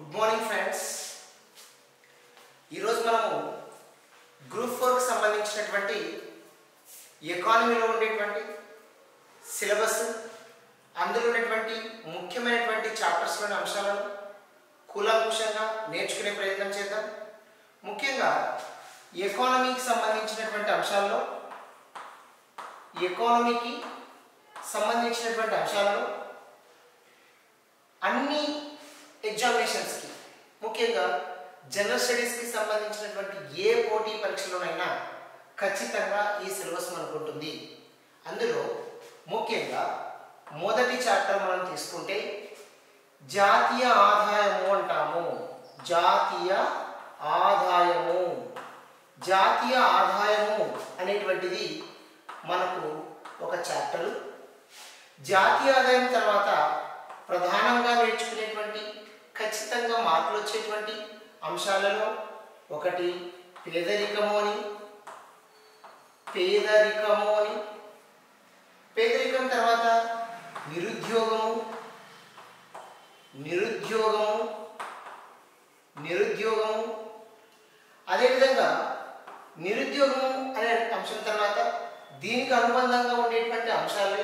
good morning friends ఈరోజు మనము group ఫోర్కి సంబంధించినటువంటి ఎకానమీలో ఉండేటువంటి సిలబస్ అందులో ఉన్నటువంటి ముఖ్యమైనటువంటి చాప్టర్స్లోని అంశాలను కూలంకుషంగా నేర్చుకునే ప్రయత్నం చేద్దాం ముఖ్యంగా ఎకానమీకి సంబంధించినటువంటి అంశాల్లో ఎకానమీకి సంబంధించినటువంటి అంశాలలో అన్ని ఎగ్జామినేషన్స్కి ముఖ్యంగా జనరల్ స్టడీస్కి సంబంధించినటువంటి ఏ పోటీ పరీక్షలోనైనా ఖచ్చితంగా ఈ సిలబస్ మనకు ఉంటుంది అందులో ముఖ్యంగా మొదటి చాప్టర్ మనం తీసుకుంటే జాతీయ ఆదాయము అంటాము జాతీయ ఆదాయము జాతీయ ఆదాయము అనేటువంటిది మనకు ఒక చాప్టరు జాతీయ ఆదాయం తర్వాత ప్రధానంగా నేర్చుకునేటువంటి ఖచ్చితంగా మార్కులు వచ్చేటువంటి అంశాలలో ఒకటి పేదరికము అని పేదరికము అని పేదరికం తర్వాత నిరుద్యోగము నిరుద్యోగము నిరుద్యోగము అదేవిధంగా నిరుద్యోగము అనే అంశం తర్వాత దీనికి అనుబంధంగా ఉండేటువంటి అంశాలే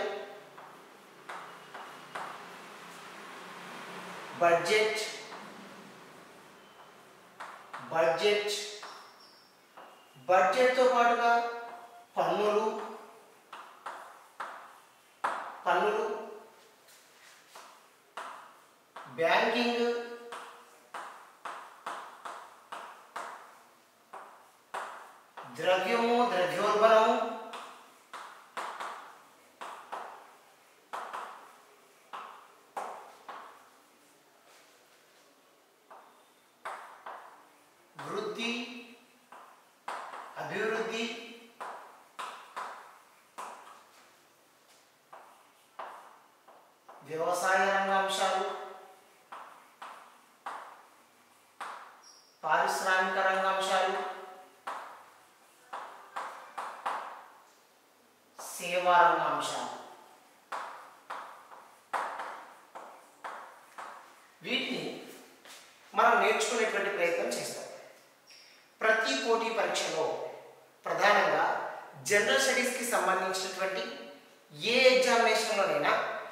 బడ్జెట్ బడ్జెట్ బడ్జెట్తో పాటుగా పన్నులు పన్నులు బ్యాంకింగ్ ద్రవ్యము ద్రవ్యోల్బణము వృద్ధి అభివృద్ధి వ్యవసాయ రంగ అంశాలు పారిశ్రామిక రంగ అంశాలు సేవా రంగ అంశాలు వీటిని మనం నేర్చుకునేటువంటి ప్రయత్నం చేస్తాం ప్రతి పోటీ పరీక్షలో ప్రధానంగా జనరల్ స్టడీస్కి సంబంధించినటువంటి ఏ ఎగ్జామినేషన్లోనైనా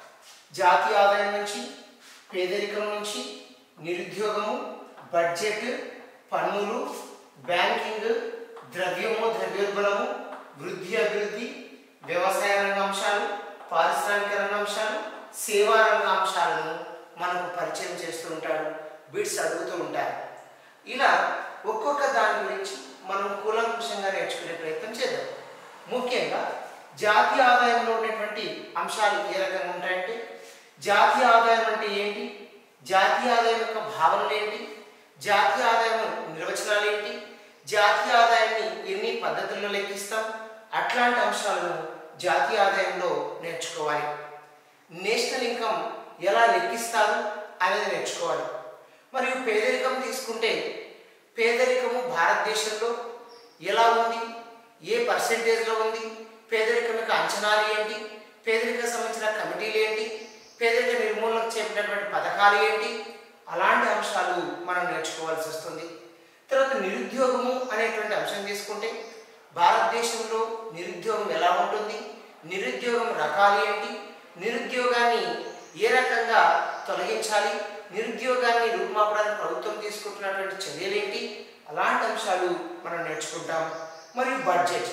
జాతీయ ఆదాయం నుంచి పేదరికం నుంచి నిరుద్యోగము బడ్జెట్ పన్నులు బ్యాంకింగ్ ద్రవ్యము ద్రవ్యోల్బణము వృద్ధి అభివృద్ధి వ్యవసాయ రంగ అంశాలు పారిశ్రామిక రంగ అంశాలు సేవా రంగ అంశాలను మనకు పరిచయం చేస్తూ ఉంటాడు బిట్స్ అడుగుతూ ఉంటారు ఇలా ఒక్కొక్క దాని గురించి మనం కూలంకుషంగా నేర్చుకునే ప్రయత్నం చేద్దాం ముఖ్యంగా జాతీయ ఆదాయంలో ఉన్నటువంటి అంశాలు ఏ రకంగా ఉంటాయంటే జాతీయ ఆదాయం అంటే ఏంటి జాతీయ ఆదాయం యొక్క భావనలు ఏంటి జాతీయ ఆదాయం నిర్వచనాలు ఏంటి జాతీయ ఆదాయాన్ని ఎన్ని పద్ధతుల్లో లెక్కిస్తాం అట్లాంటి అంశాలను జాతీయ ఆదాయంలో నేర్చుకోవాలి నేషనల్ ఇన్కమ్ ఎలా లెక్కిస్తారు అనేది నేర్చుకోవాలి మరియు పేదరికం తీసుకుంటే పేదరికము భారతదేశంలో ఎలా ఉంది ఏ పర్సెంటేజ్లో ఉంది పేదరికం యొక్క అంచనాలు ఏంటి పేదరికం సంబంధించిన కమిటీలు ఏంటి పేదరిక నిర్మూలనకు చేపట్టినటువంటి పథకాలు ఏంటి అలాంటి అంశాలు మనం నేర్చుకోవాల్సి వస్తుంది తర్వాత నిరుద్యోగము అనేటువంటి అంశం తీసుకుంటే భారతదేశంలో నిరుద్యోగం ఎలా ఉంటుంది నిరుద్యోగం రకాలు ఏంటి నిరుద్యోగాన్ని ఏ రకంగా తొలగించాలి నిరుద్యోగాన్ని రూపుమాపడానికి ప్రభుత్వం తీసుకుంటున్నటువంటి చర్యలు ఏంటి అలాంటి అంశాలు మనం నేర్చుకుంటాం మరియు బడ్జెట్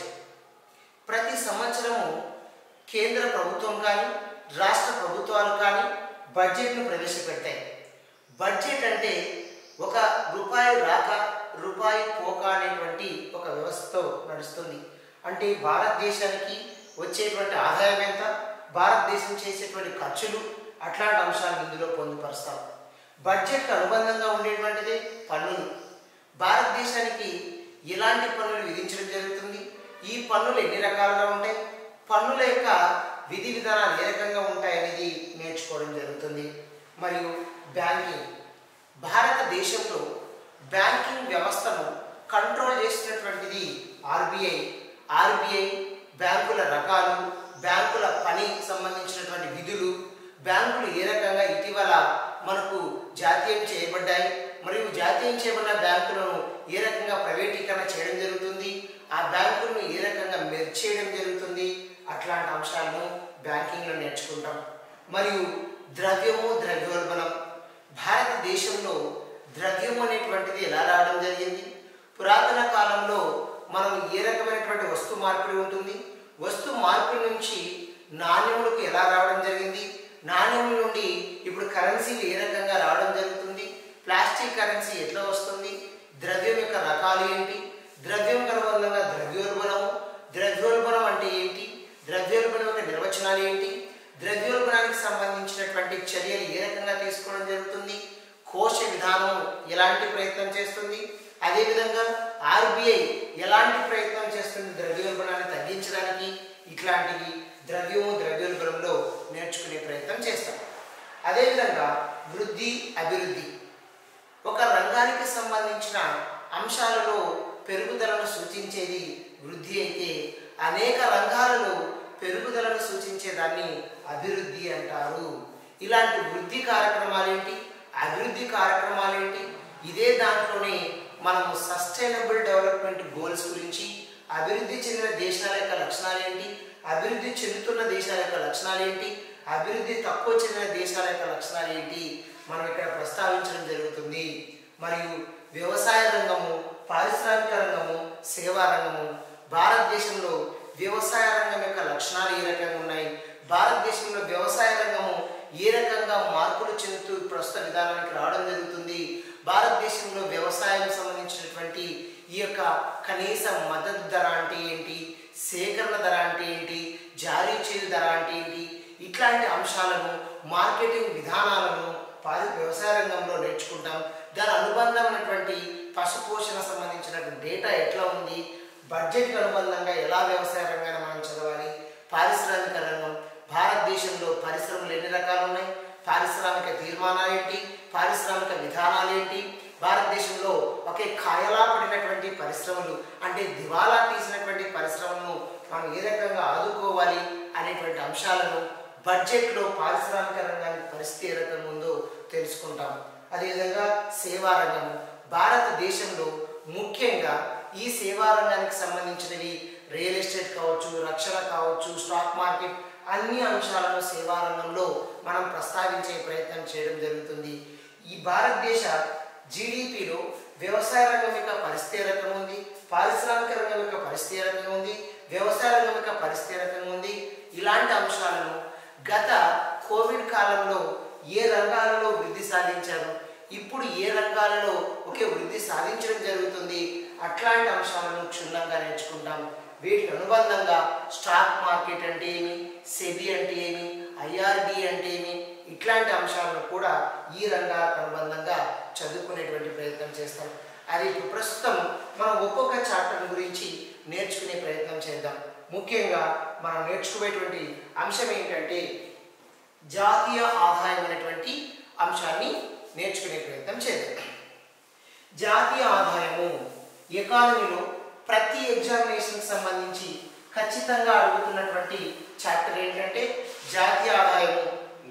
ప్రతి సంవత్సరము కేంద్ర ప్రభుత్వం కానీ రాష్ట్ర ప్రభుత్వాలు కానీ బడ్జెట్ను ప్రవేశపెడతాయి బడ్జెట్ అంటే ఒక రూపాయి రాక రూపాయి పోక అనేటువంటి ఒక వ్యవస్థతో నడుస్తుంది అంటే భారతదేశానికి వచ్చేటువంటి ఆదాయం ఎంత భారతదేశం చేసేటువంటి ఖర్చులు అట్లాంటి అంశాలను ఇందులో పొందుపరుస్తాం బడ్జెట్ అనుబంధంగా ఉండేటువంటిదే పన్నులు భారతదేశానికి ఎలాంటి పన్నులు విధించడం జరుగుతుంది ఈ పన్నులు ఎన్ని రకాలుగా ఉంటాయి పన్నుల యొక్క విధి విధానాలు ఏ రకంగా ఉంటాయనేది నేర్చుకోవడం జరుగుతుంది మరియు బ్యాంకింగ్ భారతదేశంలో బ్యాంకింగ్ వ్యవస్థను కంట్రోల్ చేసినటువంటిది ఆర్బీఐ ఆర్బీఐ బ్యాంకుల రకాలు బ్యాంకుల పనికి సంబంధించినటువంటి విధులు బ్యాంకులు ఏ రకంగా ఇటీవల మనకు జాతీయం చేయబడ్డాయి మరియు జాతీయం చేయబడిన బ్యాంకులను ఏ రకంగా ప్రైవేటీకరణ చేయడం జరుగుతుంది ఆ బ్యాంకులను ఏ రకంగా మెర్జ్ చేయడం జరుగుతుంది అట్లాంటి అంశాలను బ్యాంకింగ్లో నేర్చుకుంటాం మరియు ద్రవ్యము ద్రవ్యోల్బణం భారతదేశంలో ద్రవ్యం అనేటువంటిది ఎలా రావడం జరిగింది పురాతన కాలంలో మనం ఏ రకమైనటువంటి వస్తు మార్పిడి ఉంటుంది వస్తు మార్పిడి నుంచి నాణ్యములకు ఎలా రావడం జరిగింది నాణ్యముల నుండి ఇప్పుడు కరెన్సీలు ఏ రకంగా రావడం జరుగుతుంది ప్లాస్టిక్ కరెన్సీ ఎట్లా వస్తుంది ద్రవ్యం యొక్క రకాలు ఏంటి ద్రవ్యం కనుబంధంగా ద్రవ్యోల్బణము ద్రవ్యోల్బణం అంటే ఏంటి ద్రవ్యోల్బణం యొక్క నిర్వచనాలు ఏంటి ద్రవ్యోల్బణానికి సంబంధించినటువంటి చర్యలు ఏ రకంగా తీసుకోవడం జరుగుతుంది కోశ విధానం ఎలాంటి ప్రయత్నం చేస్తుంది అదేవిధంగా ఆర్బీఐ ఎలాంటి ప్రయత్నం చేస్తుంది ద్రవ్యోల్బణాన్ని తగ్గించడానికి ఇట్లాంటివి ద్రవ్యము ద్రవ్యోల్బణంలో నేర్చుకునే ప్రయత్నం చేస్తాం అదేవిధంగా వృద్ధి అభివృద్ధి ఒక రంగానికి సంబంధించిన అంశాలలో పెరుగుదలను సూచించేది వృద్ధి అయితే అనేక రంగాలలో పెరుగుదలను సూచించే దాన్ని అభివృద్ధి అంటారు ఇలాంటి వృద్ధి కార్యక్రమాలు ఏంటి అభివృద్ధి కార్యక్రమాలు ఏంటి ఇదే దాంట్లోనే మనము సస్టైనబుల్ డెవలప్మెంట్ గోల్స్ గురించి అభివృద్ధి చెందిన దేశాల యొక్క లక్షణాలు ఏంటి అభివృద్ధి చెందుతున్న దేశాల యొక్క లక్షణాలు ఏంటి అభివృద్ధి తక్కువ చెందిన దేశాల యొక్క లక్షణాలు ఏంటి మనం ఇక్కడ ప్రస్తావించడం జరుగుతుంది మరియు వ్యవసాయ రంగము పారిశ్రామిక రంగము సేవా రంగము భారతదేశంలో వ్యవసాయ రంగం యొక్క లక్షణాలు ఏ రకంగా ఉన్నాయి భారతదేశంలో వ్యవసాయ రంగము ఏ రకంగా మార్పులు చెందుతూ ప్రస్తుత విధానానికి రావడం జరుగుతుంది భారతదేశంలో వ్యవసాయం సంబంధించినటువంటి ఈ యొక్క కనీస మద్దతు ధర అంటే ఏంటి సేకరణ ధర అంటే ఏంటి జారీ చేయు ధర అంటే ఏంటి ఇట్లాంటి అంశాలను మార్కెటింగ్ విధానాలను పారి వ్యవసాయ రంగంలో నేర్చుకుంటాం దాని అనుబంధమైనటువంటి పశుపోషణ సంబంధించినటువంటి డేటా ఎట్లా ఉంది బడ్జెట్ అనుబంధంగా ఎలా వ్యవసాయ రంగాన్ని మనం చదవాలి పారిశ్రామిక రంగం భారతదేశంలో పరిశ్రమలు ఎన్ని రకాలు ఉన్నాయి పారిశ్రామిక తీర్మానాలు ఏంటి పారిశ్రామిక విధానాలు ఏంటి భారతదేశంలో ఒకే కాయలా పడినటువంటి పరిశ్రమలు అంటే దివాలా తీసినటువంటి పరిశ్రమలను మనం ఏ రకంగా ఆదుకోవాలి అనేటువంటి అంశాలను బడ్జెట్లో పారిశ్రామిక రంగానికి పరిస్థితి ఏ రకంగా ఉందో తెలుసుకుంటాం అదేవిధంగా సేవా రంగము భారతదేశంలో ముఖ్యంగా ఈ సేవా రంగానికి సంబంధించినవి రియల్ ఎస్టేట్ కావచ్చు రక్షణ కావచ్చు స్టాక్ మార్కెట్ అన్ని అంశాలను సేవా రంగంలో మనం ప్రస్తావించే ప్రయత్నం చేయడం జరుగుతుంది ఈ భారతదేశ జీడిపిలో వ్యవసాయ రంగం యొక్క పరిస్థితి ఏ రకంగా ఉంది పారిశ్రామిక రంగం యొక్క పరిస్థితి ఏ రకంగా ఉంది వ్యవసాయ రంగం యొక్క పరిస్థితి ఏ రకంగా ఉంది ఇలాంటి అంశాలను గత కోవిడ్ కాలంలో ఏ రంగాలలో వృద్ధి సాధించారు ఇప్పుడు ఏ రంగాలలో ఒకే వృద్ధి సాధించడం జరుగుతుంది అట్లాంటి అంశాలను క్షుణ్ణంగా నేర్చుకుంటాం వీటికి అనుబంధంగా స్టాక్ మార్కెట్ అంటే ఏమి సెబి అంటే ఏమి ఐఆర్డి అంటే ఏమి ఇట్లాంటి అంశాలను కూడా ఈ రంగాలకు అనుబంధంగా చదువుకునేటువంటి ప్రయత్నం చేస్తాం అది ఇప్పుడు ప్రస్తుతం మనం ఒక్కొక్క చాప్టర్ గురించి నేర్చుకునే ప్రయత్నం చేద్దాం ముఖ్యంగా మనం నేర్చుకునేటువంటి అంశం ఏంటంటే జాతీయ ఆదాయం అనేటువంటి అంశాన్ని నేర్చుకునే ప్రయత్నం చేద్దాం జాతీయ ఆదాయము ఎకానమీలో ప్రతి ఎగ్జామినేషన్కి సంబంధించి ఖచ్చితంగా అడుగుతున్నటువంటి చాప్టర్ ఏంటంటే జాతీయ ఆదాయము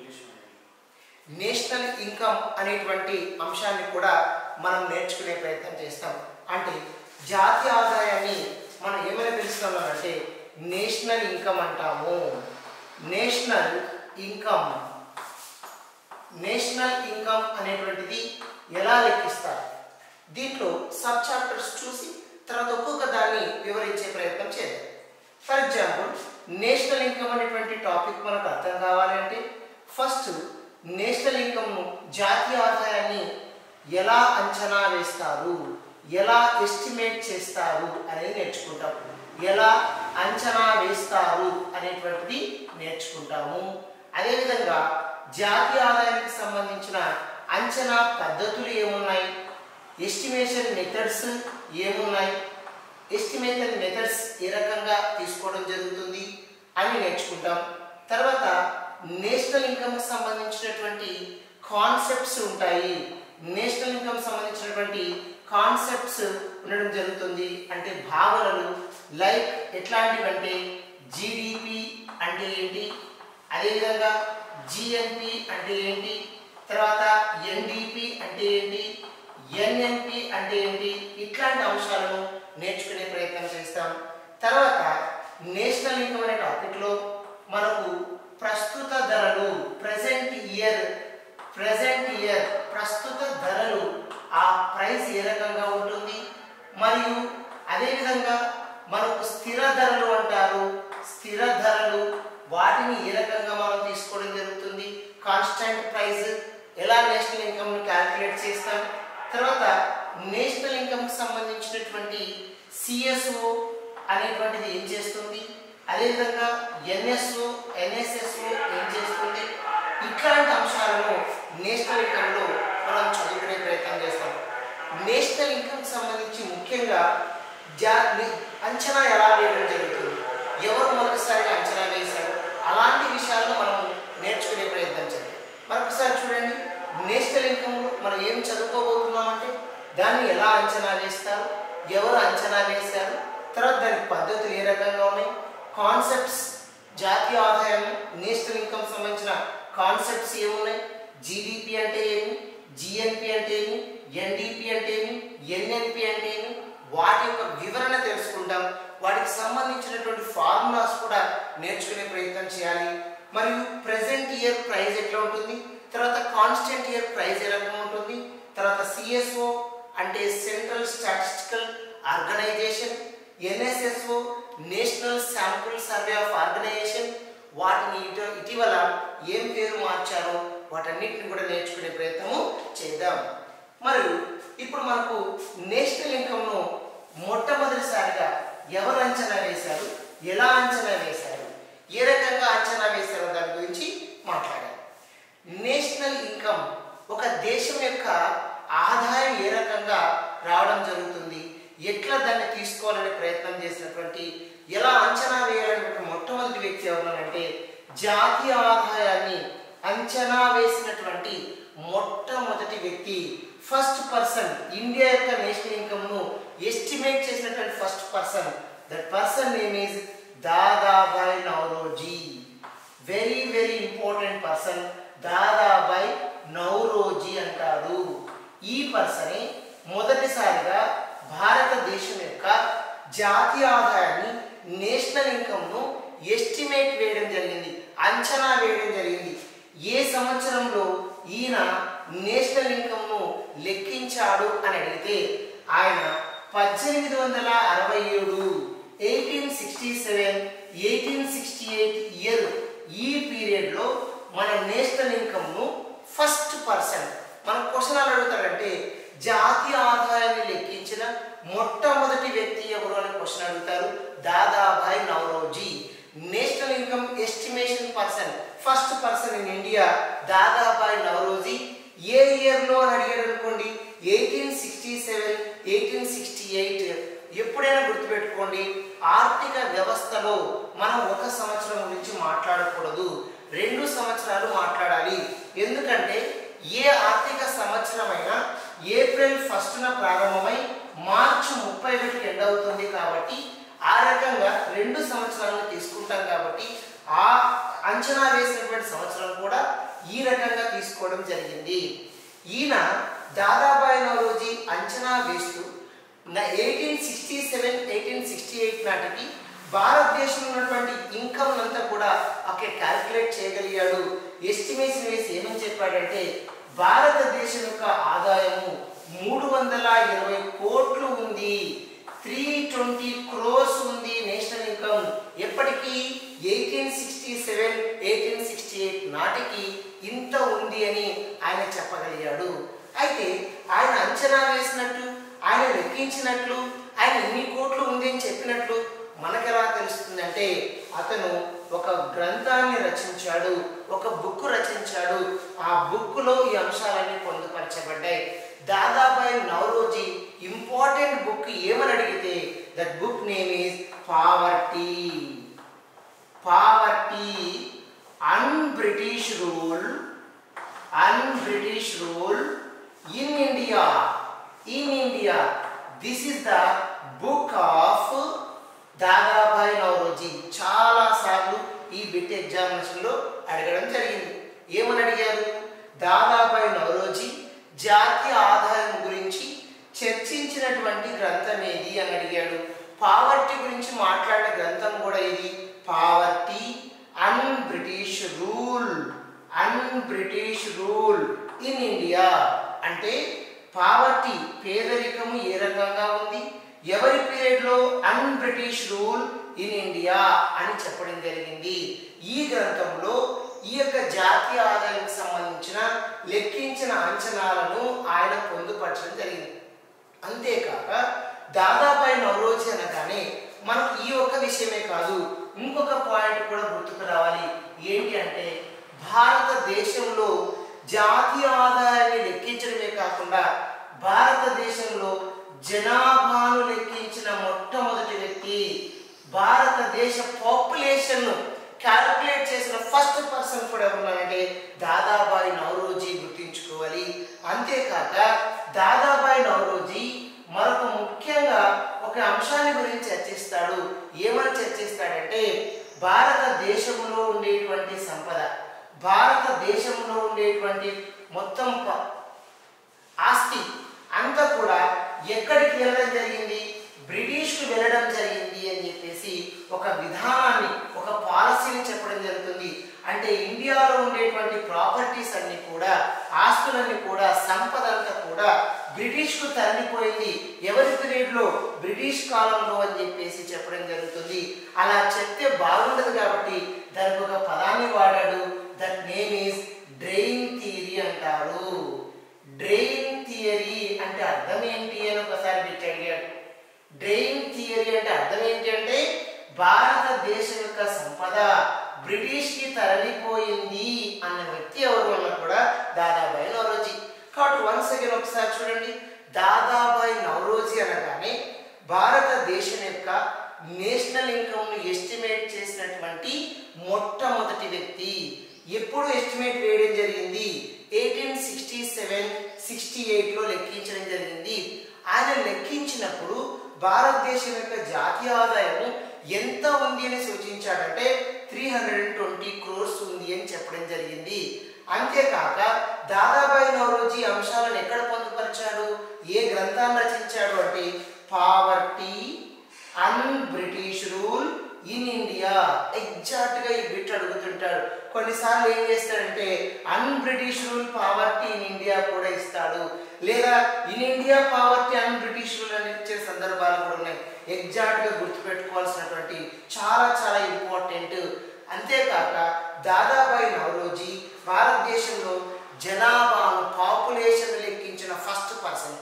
నేషనల్ ఇన్కమ్ అనేటువంటి అంశాన్ని కూడా మనం నేర్చుకునే ప్రయత్నం చేస్తాం అంటే జాతీయ ఆదాయాన్ని మనం ఏమైనా పిలుస్తున్నామంటే నేషనల్ ఇన్కమ్ అంటాము నేషనల్ ఇన్కమ్ నేషనల్ ఇన్కమ్ అనేటువంటిది ఎలా లెక్కిస్తారు దీంట్లో సబ్ చాప్టర్స్ చూసి తర్వాత ఒక్కొక్క దాన్ని వివరించే ప్రయత్నం చేద్దాం ఫర్ ఎగ్జాంపుల్ నేషనల్ ఇన్కమ్ అనేటువంటి టాపిక్ మనకు అర్థం కావాలంటే ఫస్ట్ నేషనల్ ఇన్కమ్ జాతీయ ఆదాయాన్ని ఎలా అంచనా వేస్తారు ఎలా ఎస్టిమేట్ చేస్తారు అనేది నేర్చుకుంటాం ఎలా అంచనా వేస్తారు అనేటువంటిది నేర్చుకుంటాము అదేవిధంగా జాతీయ ఆదాయానికి సంబంధించిన అంచనా పద్ధతులు ఏమున్నాయి ఎస్టిమేషన్ మెథడ్స్ ఏమున్నాయి ఎస్టిమేషన్ మెథడ్స్ ఏ రకంగా తీసుకోవడం జరుగుతుంది అని నేర్చుకుంటాం తర్వాత నేషనల్ ఇన్కమ్కి సంబంధించినటువంటి కాన్సెప్ట్స్ ఉంటాయి నేషనల్ ఇన్కమ్ సంబంధించినటువంటి కాన్సెప్ట్స్ ఉండడం జరుగుతుంది అంటే భావనలు లైక్ ఎట్లాంటివి అంటే జీడిపి అంటే ఏంటి అదేవిధంగా జిఎన్పి అంటే ఏంటి తర్వాత ఎన్డిపి అంటే ఏంటి ఎన్ఎన్పి అంటే ఏంటి ఇట్లాంటి అంశాలను నేర్చుకునే ప్రయత్నం చేస్తాం తర్వాత నేషనల్ ఇన్కమ్ అనే టాపిక్లో మనకు ప్రస్తుత ధరలు ప్రజెంట్ ఇయర్ ప్రజెంట్ ఇయర్ ప్రస్తుత ధరలు ఆ ప్రైస్ ఏ రకంగా ఉంటుంది మరియు అదేవిధంగా మనకు స్థిర ధరలు అంటారు స్థిర ధరలు వాటిని ఏ రకంగా మనం తీసుకోవడం జరుగుతుంది కాన్స్టెంట్ ప్రైస్ ఎలా నేషనల్ ఇన్కమ్ క్యాల్కులేట్ చేస్తాం తర్వాత నేషనల్ ఇన్కమ్ కి సంబంధించినటువంటి సిఎస్ఓ అనేటువంటిది ఏం చేస్తుంది అదేవిధంగా ఎన్ఎస్ఓ ఎన్ఎస్ఎస్ఓ ఏం చేస్తుంది ఇట్లాంటి అంశాలను నేషనల్ ఇన్కమ్లో మనం చదువుకునే ప్రయత్నం చేస్తాం నేషనల్ ఇన్కమ్ సంబంధించి ముఖ్యంగా జా ని- అంచనా ఎలా వేయడం జరుగుతుంది ఎవరు మొదటిసారిగా అంచనా వేశారు అలాంటి విషయాలను మనం నేర్చుకునే ప్రయత్నం చేయాలి మరొకసారి చూడండి నేషనల్ ఇన్కమ్లో మనం ఏం చదువుకోబోతున్నామంటే దాన్ని ఎలా అంచనా వేస్తారు ఎవరు అంచనా వేశారు తర్వాత దాని పద్ధతులు ఏ రకంగా ఉన్నాయి కాన్సెప్ట్స్ జాతీయ ఆదాయం నేషనల్ ఇన్కమ్ సంబంధించిన కాన్సెప్ట్స్ ఏమున్నాయి జీడిపి అంటే ఏమి జిఎన్పి అంటే ఏమి ఎన్డిపి అంటే ఏమి ఎన్ఎన్పి అంటే ఏమి వాటి యొక్క వివరణ తెలుసుకుంటాం వాటికి సంబంధించినటువంటి ఫార్ములాస్ కూడా నేర్చుకునే ప్రయత్నం చేయాలి మరియు ప్రెసెంట్ ఇయర్ ప్రైస్ ఎట్లా ఉంటుంది తర్వాత కాన్స్టెంట్ ఇయర్ ప్రైస్ ఏ రకంగా ఉంటుంది తర్వాత సిఎస్ఓ అంటే central statistical organisation NSSO national sample survey of organisation వాటిని ఇట- ఇటీవల ఏం పేరు మార్చారో వాటన్నిటిని కూడా నేర్చుకునే ప్రయత్నము చేద్దాం మరియు ఇప్పుడు మనకు నేషనల్ ఇన్కమ్ను మొట్టమొదటిసారిగా ఎవరు అంచనా వేశారు ఎలా అంచనా వేశారు ఏ రకంగా అంచనా వేశారో దాని గురించి మాట్లాడారు నేషనల్ ఇన్కమ్ ఒక దేశం యొక్క ఆదాయం ఏ రకంగా రావడం జరుగుతుంది ఎట్లా దాన్ని తీసుకోవాలనే ప్రయత్నం చేసినటువంటి ఎలా అంచనా వేయాలనేటువంటి మొట్టమొదటి వ్యక్తి ఎవరనంటే జాతీయ ఆదాయాన్ని అంచనా వేసినటువంటి మొట్టమొదటి వ్యక్తి ఫస్ట్ పర్సన్ ఇండియా యొక్క నేషనల్ ఇన్కమ్ ను ఎస్టిమేట్ చేసినటువంటి first person that person name is Dadabhai Naoroji very very important person Dadabhai Naoroji అంటారు ఈ పర్సనే మొదటిసారిగా భారతదేశం యొక్క జాతీయ ఆదాయాన్ని నేషనల్ ఇన్కమ్ ను ఎస్టిమేట్ వేయడం జరిగింది అంచనా వేయడం జరిగింది ఏ సంవత్సరంలో ఈయన నేషనల్ ఇన్కమ్ ను లెక్కించాడు అని అడిగితే ఆయన పద్దెనిమిది వందల అరవై ఏడు eighteen sixty seven eighteen sixty eight year ఈ పీరియడ్లో మన నేషనల్ ఇన్కమ్ను ఫస్ట్ పర్సన్ మన క్వశ్చన్ ఎలా అడుగుతాడంటే జాతీయ ఆదాయాన్ని లెక్కించిన మొట్టమొదటి వ్యక్తి ఎవరు అని క్వశ్చన్ అడుగుతారు Dadabhai Naoroji national income estimation person first person in India Dadabhai Naoroji ఏ ఇయర్లో అని అడిగాడు అనుకోండి eighteen sixty seven eighteen sixty eight ఎప్పుడైనా గుర్తుపెట్టుకోండి ఆర్థిక వ్యవస్థలో మనం ఒక సంవత్సరం గురించి మాట్లాడకూడదు రెండు సంవత్సరాలు మాట్లాడాలి ఎందుకంటే ఏ ఆర్థిక సంవత్సరమైనా ఏప్రిల్ ఫస్ట్న ప్రారంభమై మార్చి ముప్పై ఒకటికి ఎండ్ అవుతుంది కాబట్టి ఆ రకంగా రెండు సంవత్సరాలను తీసుకుంటాం కాబట్టి ఆ అంచనా వేసినటువంటి సంవత్సరం కూడా ఈ రకంగా తీసుకోవడం జరిగింది ఈయన దాదాబాయి నవరోజీ అంచనా వేస్తూ eighteen sixty seven eighteen sixty eight నాటికి భారతదేశంలో ఉన్నటువంటి ఇన్కమ్ అంతా కూడా అక్కడ క్యాల్కులేట్ చేయగలిగాడు ఎస్టిమేషన్ వేసి ఏమని చెప్పాడంటే భారతదేశం యొక్క ఆదాయము మూడు వందల ఇరవై కోట్లు ఉంది త్రీ ట్వంటీ క్రోర్స్ ఉంది నేషనల్ ఇన్కమ్ ఎప్పటికీ eighteen sixty seven eighteen sixty eight నాటికి ఇంత ఉంది అని ఆయన చెప్పగలిగాడు అయితే ఆయన అంచనా వేసినట్టు ఆయన లెక్కించినట్లు ఆయన ఇన్ని కోట్లు ఉంది అని చెప్పినట్లు మనకెలా తెలుస్తుందంటే అతను ఒక గ్రంథాన్ని రచించాడు ఒక బుక్ రచించాడు ఆ బుక్లో ఈ అంశాలన్నీ పొందుపరచబడ్డాయి దాదాబాయి నవరోజీ ఇంపార్టెంట్ బుక్ ఏమని అడిగితే that book name is poverty poverty un British rule un British rule in India in India this is the book of Dadabhai Naoroji చాలా సార్లు ఈ బిట్ ఎగ్జామినేషన్లో అడగడం జరిగింది ఏమని అడిగారు దాదాబాయి నవరోజీ జాతీయ ఆదాయం గురించి చర్చించినటువంటి గ్రంథం ఏది అని అడిగాడు పావర్టీ గురించి మాట్లాడిన గ్రంథం కూడా ఇది poverty un British rule un British rule in India అంటే పావర్టీ పేదరికము ఏ రకంగా ఉంది ఎవరి పీరియడ్ లో un British rule in India అని చెప్పడం జరిగింది ఈ గ్రంథంలో ఈ యొక్క జాతీయ ఆదాయానికి సంబంధించిన లెక్కించిన అంచనాలను ఆయన పొందుపరచడం జరిగింది అంతేకాక దాదాబాయి నవరోజీ అనగానే మనకు ఈ ఒక్క విషయమే కాదు ఇంకొక పాయింట్ కూడా గుర్తుకు రావాలి ఏంటి అంటే భారతదేశంలో జాతీయ ఆదాయాన్ని లెక్కించడమే కాకుండా భారతదేశంలో జనాభాను లెక్కించిన మొట్టమొదటి వ్యక్తి భారతదేశ పాపులేషన్ క్యాలిక్యులేట్ చేసిన ఫస్ట్ పర్సన్ కూడా ఎవరున్నారంటే దాదాబాయి నవరోజీ గుర్తించుకోవాలి అంతేకాక దాదాబాయి నవరోజీ మరొక ముఖ్యంగా ఒక అంశాన్ని గురించి చర్చిస్తాడు ఏమని చర్చిస్తాడంటే భారతదేశంలో ఉండేటువంటి సంపద భారతదేశంలో ఉండేటువంటి మొత్తం ప- ఆస్తి అంతా కూడా ఎక్కడికి వెళ్ళడం జరిగింది బ్రిటిష్కు వెళ్ళడం జరిగింది అని చెప్పేసి ఒక విధానాన్ని ఒక పాలసీని చెప్పడం జరుగుతుంది అంటే ఇండియాలో ఉండేటువంటి ప్రాపర్టీస్ అన్ని కూడా ఆస్తులన్నీ కూడా సంపద అంతా కూడా బ్రిటిష్కు తరలిపోయింది ఎవరి పీరియడ్ లో బ్రిటిష్ కాలంలో అని చెప్పేసి చెప్పడం జరుగుతుంది అలా చెప్తే బాగుండదు కాబట్టి దానికి ఒక పదాన్ని వాడాడు that name is drain theory అంటారు డ్రెయిన్ థియరీ అంటే అర్థం ఏంటి అని ఒకసారి పెట్టి అడిగాడు డ్రెయిన్ థియరీ అంటే అర్థం ఏంటి అంటే భారతదేశం యొక్క సంపద బ్రిటిష్ కి తరలిపోయింది అన్న వ్యక్తి ఎవరు అన్నా కూడా దాదాబాయి నవరోజీ కాబట్టి వన్ సెకండ్ ఒకసారి చూడండి దాదాబాయి నవరోజీ అనగానే భారతదేశం యొక్క నేషనల్ ఇన్కమ్ ను ఎస్టిమేట్ చేసినటువంటి మొట్టమొదటి వ్యక్తి ఎప్పుడు ఎస్టిమేట్ వేయడం జరిగింది ఎయిటీన్ సిక్స్టీ సెవెన్ సిక్స్టీ ఎయిట్లో లెక్కించడం జరిగింది ఆయన లెక్కించినప్పుడు భారతదేశం యొక్క జాతీయ ఆదాయం ఎంత ఉంది అని సూచించాడంటే three hundred and twenty crores ఉంది అని చెప్పడం జరిగింది అంతేకాక దాదాబాయి నవరోజీ అంశాలను ఎక్కడ పొందుపరిచాడు ఏ గ్రంథాన్ని రచించాడు అంటే poverty un British rule in India exact గా ఈ బిట్ అడుగుతుంటాడు కొన్నిసార్లు ఏం చేస్తాడంటే un British rule poverty in India కూడా ఇస్తాడు లేదా in India poverty un British rule అని ఇచ్చే సందర్భాలు కూడా ఉన్నాయి ఎగ్జాక్ట్ గా గుర్తుపెట్టుకోవాల్సినటువంటి చాలా చాలా ఇంపార్టెంట్ అంతేకాక దాదాబాయి నవరోజీ భారతదేశంలో జనాభాను పాపులేషన్ లెక్కించిన ఫస్ట్ పర్సన్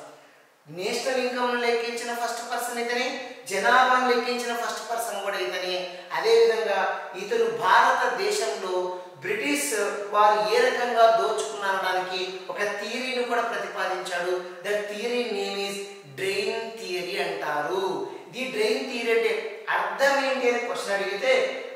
నేషనల్ ఇన్కమ్ లెక్కించిన ఫస్ట్ పర్సన్ ఇతనే జనాభాను లెక్కించిన ఫస్ట్ పర్సన్ కూడా ఇతనే అదేవిధంగా ఇతను భారతదేశంలో బ్రిటిష్ వారు ఏ రకంగా దోచుకున్నారనడానికి ఒక థియరీని కూడా ప్రతిపాదించాడు that theory name is drain theory అంటారు ఈ డ్రెయిన్ థియరీ అంటే అర్థం ఏంటి అని క్వశ్చన్ అడిగితే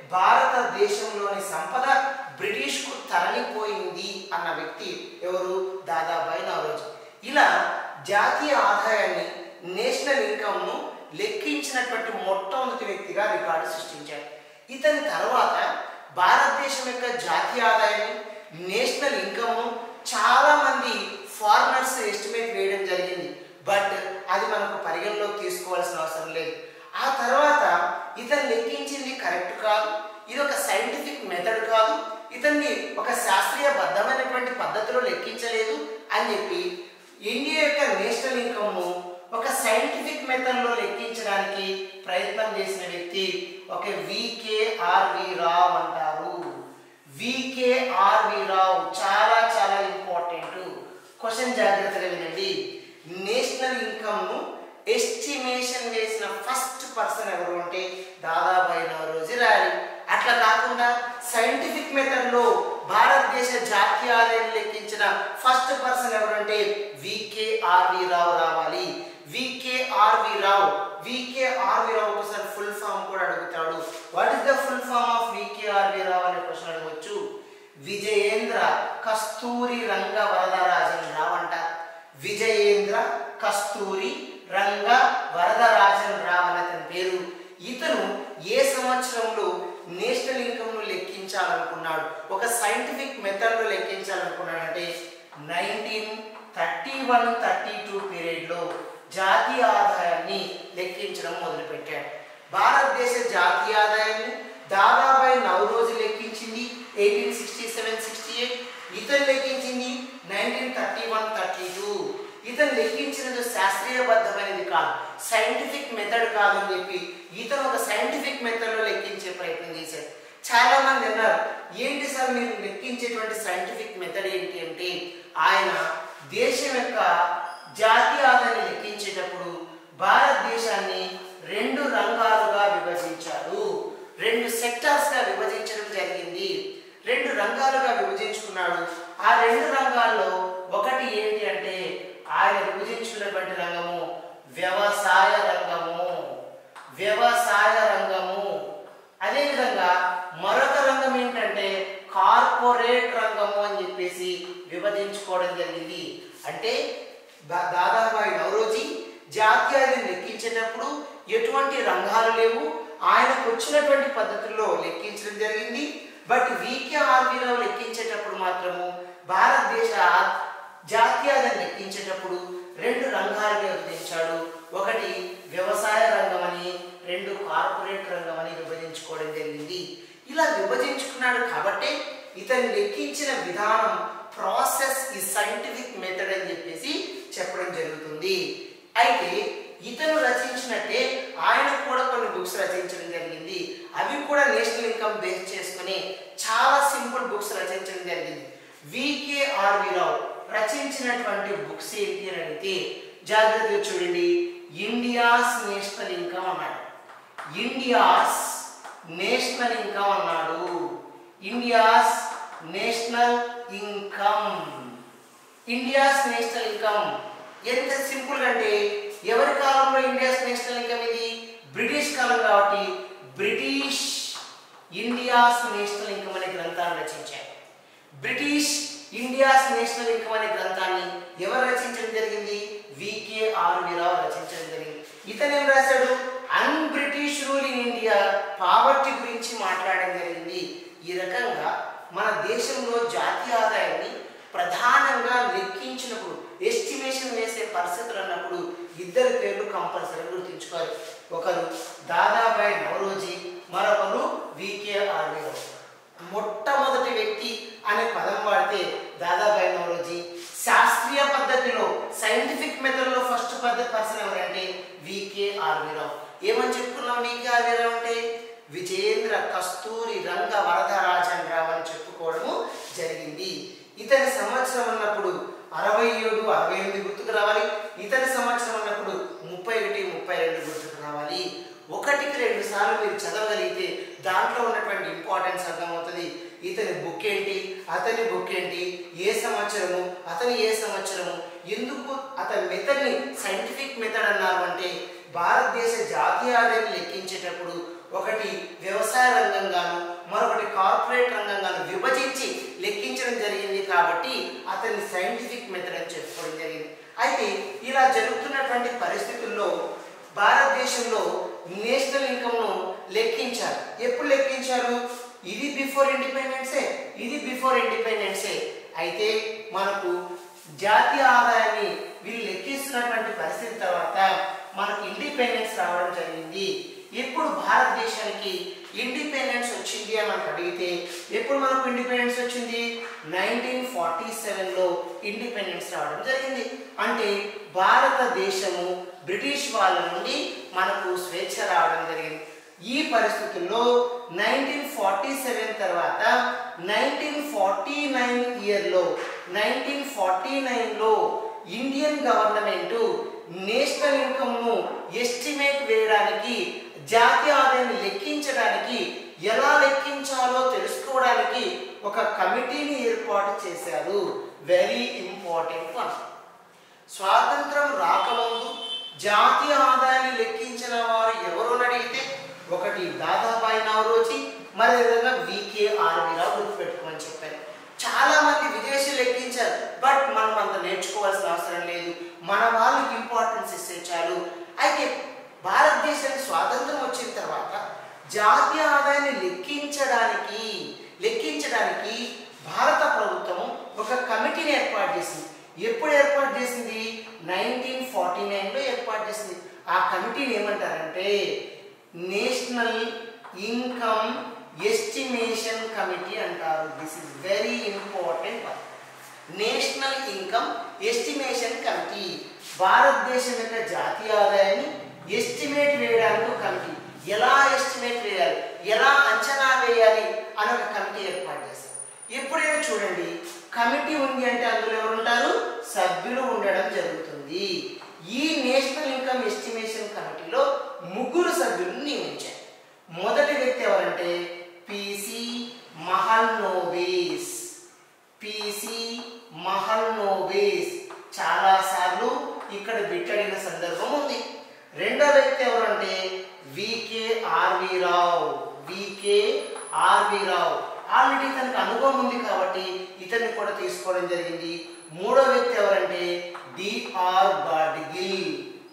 భారతదేశంలోని సంపద బ్రిటిష్ కు తరలిపోయింది అన్న వ్యక్తి ఎవరు దాదాబాయి నవరోజీ ఇలా జాతీయ ఆదాయాన్ని నేషనల్ ఇన్కమ్ ను లెక్కించినటువంటి మొట్టమొదటి వ్యక్తిగా రికార్డు సృష్టించారు ఇతని తర్వాత భారతదేశం యొక్క జాతీయ ఆదాయాన్ని నేషనల్ ఇన్కమ్ ను చాలా మంది ఫారినర్స్ ఎస్టిమేట్ వేయడం జరిగింది బట్ అది మనకు పరిగణలోకి తీసుకోవాల్సిన అవసరం లేదు ఆ తర్వాత ఇతను లెక్కించింది కరెక్ట్ కాదు ఇది ఒక సైంటిఫిక్ మెథడ్ కాదు ఇతన్ని ఒక శాస్త్రీయ బద్ధమైనటువంటి పద్ధతిలో లెక్కించలేదు అని చెప్పి ఇండియా యొక్క నేషనల్ ఇన్కమ్ ను ఒక సైంటిఫిక్ మెథడ్ లో లెక్కించడానికి ప్రయత్నం చేసిన వ్యక్తి ఒక వికేఆర్వి రావ్ అంటారు వికేఆర్వి రావ్ చాలా చాలా ఇంపార్టెంట్ క్వశ్చన్ జాగ్రత్తగా వినండి నేషనల్ ఇన్కమ్ ను ఎస్టిమేషన్ వేసిన ఫస్ట్ పర్సన్ ఎవరు అంటే దాదాబాయి నవరోజీ రాయాలి అట్లా కాకుండా సైంటిఫిక్ మెథడ్ లో భారతదేశ జాతీయ ఆదాయం లెక్కించిన ఫస్ట్ పర్సన్ ఎవరంటే వికేఆర్వి రావు రావాలి వికేఆర్వి రావు వికేఆర్వి రావు ఒకసారి ఫుల్ ఫామ్ కూడా అడుగుతాడు what is the full form of VKRV Rao అనే క్వశ్చన్ అడగవచ్చు విజయేంద్ర కస్తూరి రంగ వరదరాజన్ రావు అంటారు విజయేంద్ర కస్తూరి రంగ వరదరాజన్ రావ్ అని అతని పేరు ఇతను ఏ సంవత్సరంలో నేషనల్ ఇన్కమ్ ను లెక్కించాలనుకున్నాడు ఒక సైంటిఫిక్ మెథడ్ లో లెక్కించాలనుకున్నాడంటే nineteen thirty one thirty two పీరియడ్లో జాతీయ ఆదాయాన్ని లెక్కించడం మొదలుపెట్టాడు భారతదేశ జాతీయ ఆదాయాన్ని దాదాబాయి నవరోజు లెక్కించింది eighteen sixty seven sixty eight ఇతను లెక్కించింది nineteen thirty one thirty two ఇతను లెక్కించినది శాస్త్రీయబద్ధమైనది కాదు సైంటిఫిక్ మెథడ్ కాదని చెప్పి ఇతను ఒక సైంటిఫిక్ మెథడ్లో లెక్కించే ప్రయత్నం చేశాడు చాలా మంది అన్నారు ఏంటి సార్ మీరు లెక్కించేటువంటి సైంటిఫిక్ మెథడ్ ఏంటి అంటే ఆయన దేశం యొక్క జాతీయ ఆదాయాన్ని లెక్కించేటప్పుడు భారతదేశాన్ని రెండు రంగాలుగా విభజించారు రెండు సెక్టార్స్ గా విభజించడం జరిగింది రెండు రంగాలుగా విభజించుకున్నాడు ఆ రెండు రంగాల్లో ఒకటి ఏంటి అంటే ఆయన విభజించుకున్నటువంటి రంగము వ్యవసాయ రంగము వ్యవసాయ రంగము అదేవిధంగా మరొక రంగం ఏంటంటే కార్పొరేట్ రంగము అని చెప్పేసి విభజించుకోవడం జరిగింది అంటే దా- దాదాబాయి నవరోజీ జాతీయాన్ని లెక్కించేటప్పుడు ఎటువంటి రంగాలు లేవు ఆయనకు వచ్చినటువంటి పద్ధతుల్లో లెక్కించడం జరిగింది బట్ వీకే ఆర్వీలో లెక్కించేటప్పుడు మాత్రము భారతదేశ జాతీయాన్ని లెక్కించేటప్పుడు రెండు రంగాలుగా విభజించాడు ఒకటి వ్యవసాయ రంగం అని రెండు కార్పొరేట్ రంగం అని విభజించుకోవడం జరిగింది ఇలా విభజించుకున్నాడు కాబట్టి ఇతను లెక్కించిన విధానం ప్రాసెస్ ఈ సైంటిఫిక్ మెథడ్ అని చెప్పేసి చెప్పడం జరుగుతుంది అయితే ఇతను రచించినట్టే ఆయన కూడా కొన్ని బుక్స్ రచించడం జరిగింది అవి కూడా నేషనల్ ఇన్కమ్ బేస్ చేసుకుని చాలా సింపుల్ బుక్స్ రచించడం జరిగింది వికే ఆర్వి రావు రచించినటువంటి బుక్స్ ఏంటి అని అడిగితే జాగ్రత్తగా చూడండి ఇండియాస్ నేషనల్ ఇన్కమ్ అన్నాడు ఇండియాస్ నేషనల్ ఇన్కమ్ అన్నాడు India's national income India's national income ఎంత సింపుల్ అంటే ఎవరి కాలంలో ఇండియాస్ నేషనల్ ఇన్కమ్ ఇది బ్రిటిష్ కాలం కాబట్టి బ్రిటిష్ ఇండియాస్ నేషనల్ ఇన్కమ్ అనే గ్రంథాన్ని రచించారు బ్రిటిష్ ఇండియాస్ నేషనల్ ఇన్కమ్ అనే గ్రంథాన్ని ఎవరు రచించడం జరిగింది వికే ఆర్వీరావు రచించడం జరిగింది ఇతను ఏం రాశాడు un British rule in India poverty గురించి మాట్లాడడం జరిగింది ఈ రకంగా మన దేశంలో జాతీయ ఆదాయాన్ని ప్రధానంగా లెక్కించినప్పుడు ఎస్టిమేషన్ వేసే పరిస్థితులు అన్నప్పుడు ఇద్దరు పేర్లు కంపల్సరీ గుర్తుంచుకోవాలి ఒకరు దాదాబాయి నవరోజీ మరొకరు వికే ఆర్వీరావు మొట్టమొదటి వ్యక్తి అనే పదం వాడితే దాదాబాయి నవరోజీ శాస్త్రీయ పద్ధతిలో సైంటిఫిక్ మెథడ్లో ఫస్ట్ పద్ధతి పర్సన్ ఎవరంటే వికే ఆర్వీరావు ఏమని చెప్పుకున్నాం వికే ఆర్వీరావు అంటే విజేంద్ర కస్తూరి రంగ వరదరాజన్ రావు అని చెప్పుకోవడము జరిగింది ఇతని సంవత్సరం అన్నప్పుడు అరవై ఏడు అరవై ఎనిమిది గుర్తుకు రావాలి ఇతని సంవత్సరం అన్నప్పుడు ముప్పై ఒకటి ముప్పై రెండు గుర్తుకు రావాలి ఒకటికి రెండు సార్లు మీరు చదవగలిగితే దాంట్లో ఉన్నటువంటి ఇంపార్టెన్స్ అర్థమవుతుంది ఇతని బుక్ ఏంటి అతని బుక్ ఏంటి ఏ సంవత్సరము అతని ఏ సంవత్సరము ఎందుకు అతని మెథడ్ని సైంటిఫిక్ మెథడ్ అన్నారు అంటే భారతదేశ జాతీయ ఆదాయాన్ని లెక్కించేటప్పుడు ఒకటి వ్యవసాయ రంగంగాను మరొకటి కార్పొరేట్ రంగంగాను విభజించి లెక్కించడం జరిగింది కాబట్టి అతన్ని సైంటిఫిక్ మెథడ్ అని చెప్పుకోవడం జరిగింది అయితే ఇలా జరుగుతున్నటువంటి పరిస్థితుల్లో భారతదేశంలో నేషనల్ ఇన్కమ్ను లెక్కించారు ఎప్పుడు లెక్కించారు ఇది బిఫోర్ ఇండిపెండెన్సే ఇది బిఫోర్ ఇండిపెండెన్సే అయితే మనకు జాతీయ ఆదాయాన్ని వీళ్ళు లెక్కిస్తున్నటువంటి పరిస్థితి తర్వాత మనకు ఇండిపెండెన్స్ రావడం జరిగింది ఎప్పుడు భారతదేశానికి ఇండిపెండెన్స్ వచ్చింది అని మనకు అడిగితే ఎప్పుడు మనకు ఇండిపెండెన్స్ వచ్చింది నైన్టీన్ ఫార్టీ సెవెన్లో ఇండిపెండెన్స్ రావడం జరిగింది అంటే భారతదేశము బ్రిటిష్ వాళ్ళ నుండి మనకు స్వేచ్ఛ రావడం జరిగింది ఈ పరిస్థితుల్లో నైన్టీన్ ఫార్టీ సెవెన్ తర్వాత నైన్టీన్ ఫార్టీ నైన్ ఇయర్లో నైన్టీన్ ఫార్టీ నైన్లో ఇండియన్ గవర్నమెంట్ నేషనల్ ఇన్కమ్ను ఎస్టిమేట్ వేయడానికి జాతీయ ఆదాయాన్ని లెక్కించడానికి ఎలా లెక్కించాలో తెలుసుకోవడానికి ఒక కమిటీని ఏర్పాటు చేశారు వెరీ ఇంపార్టెంట్ వన్ స్వాతంత్రం రాకముందు జాతీయ ఆదాయాన్ని లెక్కించిన వారు ఎవరు అని అడిగితే ఒకటి దాదాబాయి నవరోజీ మరి విధంగా వికే ఆర్వీరావు గుర్తుపెట్టుకోమని చెప్పారు చాలా మంది విదేశీయులు లెక్కించారు బట్ మనం అంత నేర్చుకోవాల్సిన అవసరం లేదు మన వాళ్ళకి ఇంపార్టెన్స్ ఇస్తే చాలు అయితే భారతదేశానికి స్వాతంత్రం వచ్చిన తర్వాత జాతీయ ఆదాయాన్ని లెక్కించడానికి లెక్కించడానికి భారత ప్రభుత్వం ఒక కమిటీని ఏర్పాటు చేసింది ఎప్పుడు ఏర్పాటు చేసింది నైన్టీన్ ఫార్టీ నైన్లో ఏర్పాటు చేసింది ఆ కమిటీని ఏమంటారంటే నేషనల్ ఇన్కమ్ ఎస్టిమేషన్ కమిటీ అంటారు this is very important one national income estimation committee భారతదేశం యొక్క జాతీయ ఆదాయాన్ని ఎస్టిమేట్ వేయడానికి ఒక కమిటీ ఎలా ఎస్టిమేట్ వేయాలి ఎలా అంచనా వేయాలి అని ఒక కమిటీ ఏర్పాటు చేశారు ఎప్పుడైనా చూడండి కమిటీ ఉంది అంటే అందులో ఎవరు ఉంటారు సభ్యులు ఉండడం జరుగుతుంది ఈ నేషనల్ ఇన్కమ్ ఎస్టిమేషన్ కమిటీలో ముగ్గురు సభ్యులను నియమించారు మొదటి వ్యక్తి ఎవరంటే పిసి మహల్నోబిస్ పిసి మహల్నోబిస్ చాలా సార్లు ఇక్కడ బిట్టడిన సందర్భం ఉంది రెండో వ్యక్తి ఎవరంటే VK RV Rao VK RV Rao already తనకు అనుభవం ఉంది కాబట్టి ఇతన్ని కూడా తీసుకోవడం జరిగింది మూడో వ్యక్తి ఎవరంటే డిఆర్ గాడ్గిల్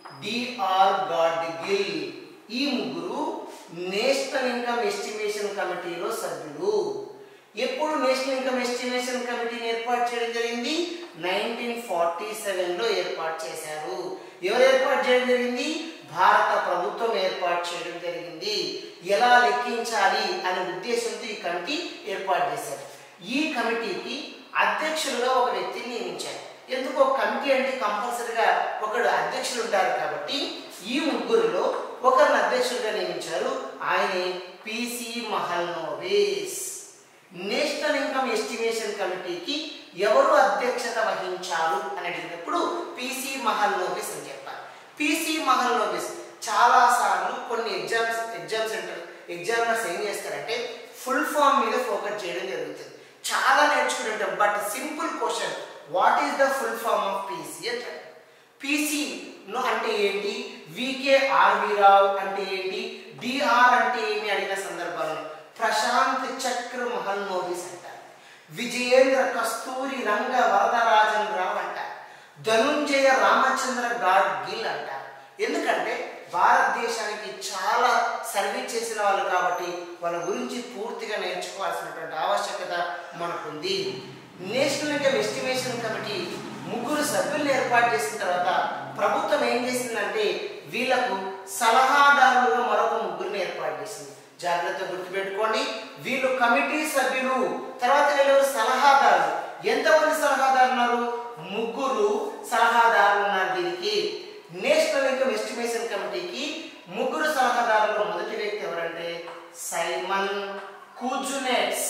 డిఆర్ గాడ్గిల్ ఈ ముగ్గురు నేషనల్ ఇన్కమ్ ఎస్టిమేషన్ కమిటీలో సభ్యులు ఎప్పుడు నేషనల్ ఇన్కమ్ ఎస్టిమేషన్ కమిటీని ఏర్పాటు చేయడం జరిగింది నైన్టీన్ ఫార్టీ సెవెన్లో ఏర్పాటు చేశారు ఎవరు ఏర్పాటు చేయడం జరిగింది భారత ప్రభుత్వం ఏర్పాటు చేయడం జరిగింది ఎలా లెక్కించాలి అనే ఉద్దేశంతో ఈ కమిటీ ఏర్పాటు చేశారు ఈ కమిటీకి అధ్యక్షులుగా ఒక వ్యక్తిని నియమించారు ఎందుకు ఒక కమిటీ అంటే కంపల్సరిగా ఒకడు అధ్యక్షులు ఉంటారు కాబట్టి ఈ ముగ్గురులో ఒకరిని అధ్యక్షులుగా నియమించారు ఆయనే PC Mahalanobis national income estimation కమిటీకి ఎవరు అధ్యక్షత వహించారు అని అడిగినప్పుడు పిసి మహల్నోబిస్ అని చెప్పారు పిసి మహల్నోబిస్ చాలా సార్లు కొన్ని ఎగ్జామ్స్ ఎగ్జామ్ సెంటర్ ఎగ్జామినర్స్ ఏం చేస్తారంటే ఫుల్ ఫామ్ మీద ఫోకస్ చేయడం జరుగుతుంది చాలా నేర్చుకుంటాం but simple question what is the full form of PC అంటే పీసీ అంటే ఏంటి వికే ఆర్వి రావు అంటే ఏంటి డిఆర్ అంటే ఏమి అడిగిన సందర్భంలో ప్రశాంత్ చక్ర మహల్నోబిస్ అంటారు విజయేంద్ర కస్తూరి రంగ వరదరాజన్ రావు అంటారు ధనుంజయ రామచంద్ర గాడ్గిల్ అంటారు ఎందుకంటే భారతదేశానికి చాలా సర్వీస్ చేసిన వాళ్ళు కాబట్టి వాళ్ళ గురించి పూర్తిగా నేర్చుకోవాల్సినటువంటి ఆవశ్యకత మనకుంది నేషనల్ ఇన్కమ్ ఎస్టిమేషన్ కమిటీ ముగ్గురు సభ్యులను ఏర్పాటు చేసిన తర్వాత ప్రభుత్వం ఏం చేసిందంటే వీళ్లకు సలహాదారులుగా మరొక ముగ్గురిని ఏర్పాటు చేసింది జాగ్రత్త గుర్తుపెట్టుకోండి వీళ్ళు కమిటీ సభ్యులు తర్వాత వీళ్ళు సలహాదారులు ఎంతమంది సలహాదారులు ఉన్నారు ముగ్గురు సలహాదారులు ఉన్నారు దీనికి నేషనల్ ఇన్కమ్ ఎస్టిమేషన్ కమిటీకి ముగ్గురు సలహాదారులు మొదటి వ్యక్తి ఎవరంటే సైమన్ కూజునెట్స్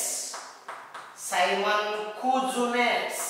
సైమన్ కూజునెట్స్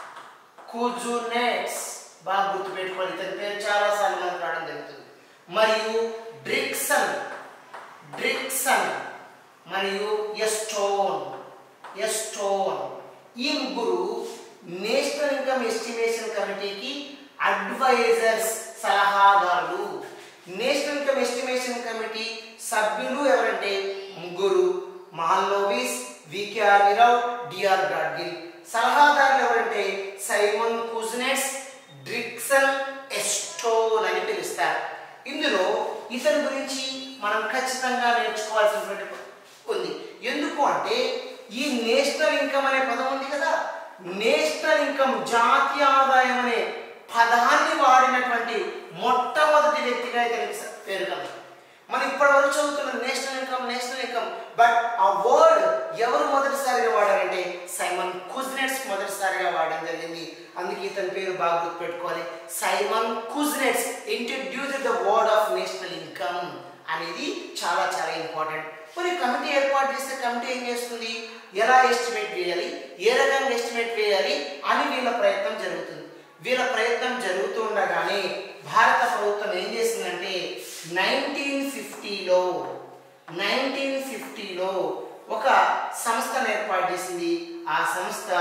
కూజునెట్స్ బాగా గుర్తుపెట్టుకోండి ఇతని పేరు చాలా సార్లు మనకు రావడం జరుగుతుంది మరియు డ్రిక్సన్ డ్రిక్సన్ మరియు ఎస్టోన్ ఎస్టోన్ ఈ ముగ్గురు నేషనల్ ఇన్కమ్ ఎస్టిమేషన్ కమిటీకి అడ్వైజర్స్ సలహాదారులు నేషనల్ ఇన్కమ్ ఎస్టిమేషన్ కమిటీ సభ్యులు ఎవరంటే ముగ్గురు మహల్నోబిస్ వికేఆర్ విరావ్ డిఆర్ గాడ్గిల్ సలహాదారులు ఎవరంటే సైమన్ కుజ్నెట్స్ డ్రిక్సన్ ఎస్టోన్ అని పిలుస్తారు ఇందులో ఇతని గురించి మనం ఖచ్చితంగా నేర్చుకోవాల్సినటువంటి ఉంది ఎందుకు అంటే ఈ నేషనల్ ఇన్కమ్ అనే పదం ఉంది కదా నేషనల్ ఇన్కమ్ జాతీయ ఆదాయం అనే పదాన్ని వాడినటువంటి మొట్టమొదటి వ్యక్తిగా ఇతనికి పేర్కొన్నారు మనం ఇప్పటి వరకు చదువుతున్న national income national income but ఆ వర్డ్ ఎవరు మొదటిసారిగా వాడారంటే సైమన్ కుజ్నెట్స్ మొదటిసారిగా వాడడం జరిగింది అందుకే ఇతని పేరు బాగా గుర్తుపెట్టుకోవాలి Simon Kuznets introduce the word of national income అనేది చాలా చాలా ఇంపార్టెంట్ మరి కమిటీ ఏర్పాటు చేస్తే కమిటీ ఏం చేస్తుంది ఎలా ఎస్టిమేట్ వేయాలి ఏ రకంగా ఎస్టిమేట్ వేయాలి అని వీళ్ళ ప్రయత్నం జరుగుతుంది వీళ్ళ ప్రయత్నం జరుగుతూ ఉండగానే భారత ప్రభుత్వం ఏం చేసిందంటే నైన్టీన్ ఫిఫ్టీలో నైన్టీన్ ఫిఫ్టీలో ఒక సంస్థను ఏర్పాటు చేసింది ఆ సంస్థ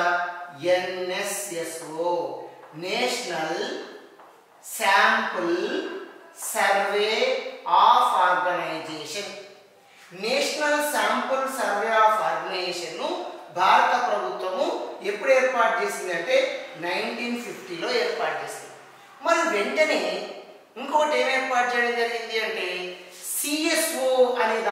NSSO national sample survey of organisation national sample survey of organisation భారత ప్రభుత్వము ఎప్పుడు ఏర్పాటు చేసింది అంటే నైన్టీన్ ఫిఫ్టీలో ఏర్పాటు చేసింది మరి వెంటనే ఇంకొకటి ఏం ఏర్పాటు చేయడం జరిగింది అంటే సిఎస్ఓ అనే